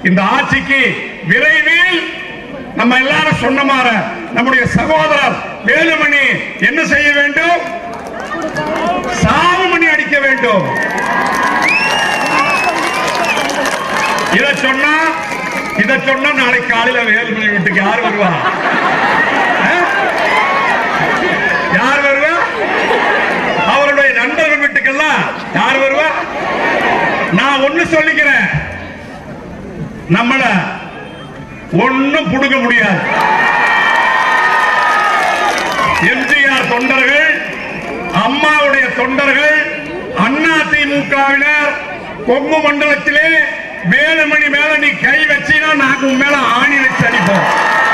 இந்த ஆட்சிக்கு விரைவில் நம்ம எல்லாரும் சொன்ன மாற நம்முடைய சகோதரர் வேலுமணி என்ன செய்ய வேண்டும் சாவு மணி அடிக்க வேண்டும் இத சொன்னா இத சொன்னா நாளைக்கு காலையில வேலுமணி வீட்டுக்கு யார் வருவா ஆ? யார் வருவா அவருடைய நண்பர்கள் வீட்டுக்கெல்லாம் யார் வருவா நான் ஒண்ணு சொல்லிக்கிறேன் நம்மள ஒண்ணும் புடுங்க முடியாது எம்ஜிஆர் தொண்டர்கள் அம்மாவுடைய தொண்டர்கள் அண்ணா திமுகவினர் கொங்கு மண்டலத்திலே வேலுமணி மேல நீ கை வச்சினா நாங்க உன் மேல ஆணி வச்சு அடிப்போம்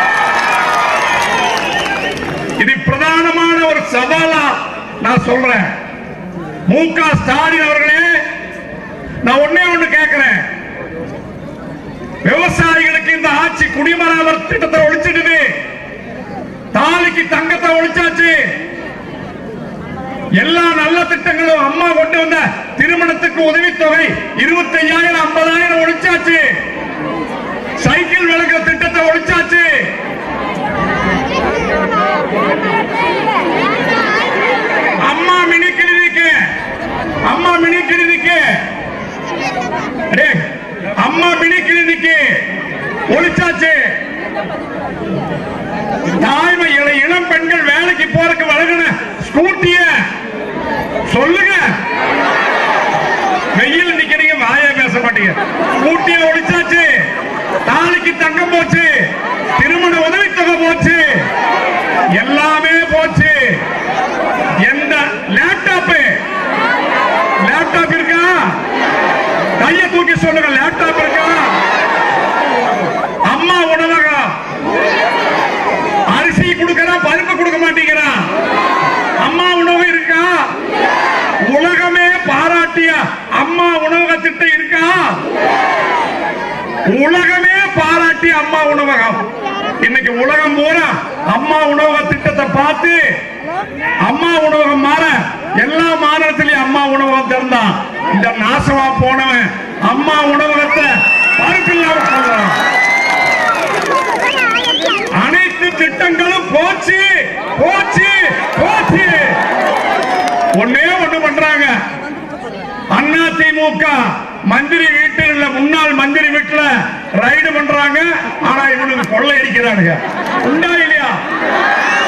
இது பிரதானமான ஒரு சவாலா நான் சொல்றேன் மு க ஸ்டாலின் அவர்களே நான் ஒண்ணே ஒண்ணு கேட்கிறேன் விவசாயிகளுக்கு இந்த ஆட்சி குடிமராமத் திட்டத்தை ஒழிச்சிடுது தாலிக்கு தங்கத்தை ஒழிச்சாச்சு எல்லா நல்ல திட்டங்களும் அம்மா கொண்டு வந்த திருமணத்துக்கு உதவித்தொகை இருபத்தி ஐயாயிரம் ஐம்பதாயிரம் ஒழிச்சாச்சு சைக்கிள் விளக்குற திட்டத்தை ஒழிச்சாச்சு அம்மா மினி கிளினிக்கு அம்மா மினி கிளினிக்கு டேய், அம்மா மினி கிளினிக்கு ஒழிச்சாச்சு தாய்மை இள- இளம் பெண்கள் வேலைக்கு போறதுக்கு வழங்கின ஸ்கூட்டிய சொல்லுங்க வெயில் நிக்கிறீங்க வாயா பேச மாட்டீங்க ஸ்கூட்டிய ஒழிச்சாச்சு தாலிக்கு தங்கம் போச்சு திருமண உதவித்தொகை போச்சு எல்லாமே போச்சு எந்த லேப்டாப் லேப்டாப் இருக்கா கைய தூக்கி சொல்லுங்க லேப்டாப் இருக்கா அம்மா உணவகம் அரிசி கொடுக்கறான் பருப்பு கொடுக்க மாட்டேங்கிறான் அம்மா உணவு இருக்கா உலகமே பாராட்டிய அம்மா உணவக திட்டம் இருக்கா உலகமே பாராட்டிய அம்மா உணவகம் இன்னைக்கு உலகம் பூரா அம்மா உணவக திட்டத்தை பார்த்து அம்மா உணவகம் மாற எல்லா மாநிலத்திலையும் அம்மா உணவகம் திறந்தான் இந்த நாசமா போனவன் அம்மா உணவகத்தை பருப்பில்லாம சொல்றான் அனைத்து திட்டங்களும் போச்சு போச்சு போச்சு ஒன்னே ஒண்ணு பண்றாங்க அண்ணா திமுக மந்திரி வீட்டுல முன்னாள் மந்திரி வீட்டுல ரைடு பண்றாங்க ஆனா இவனுக்கு கொள்ளை அடிக்கிறானுங்க உண்டா இல்லையா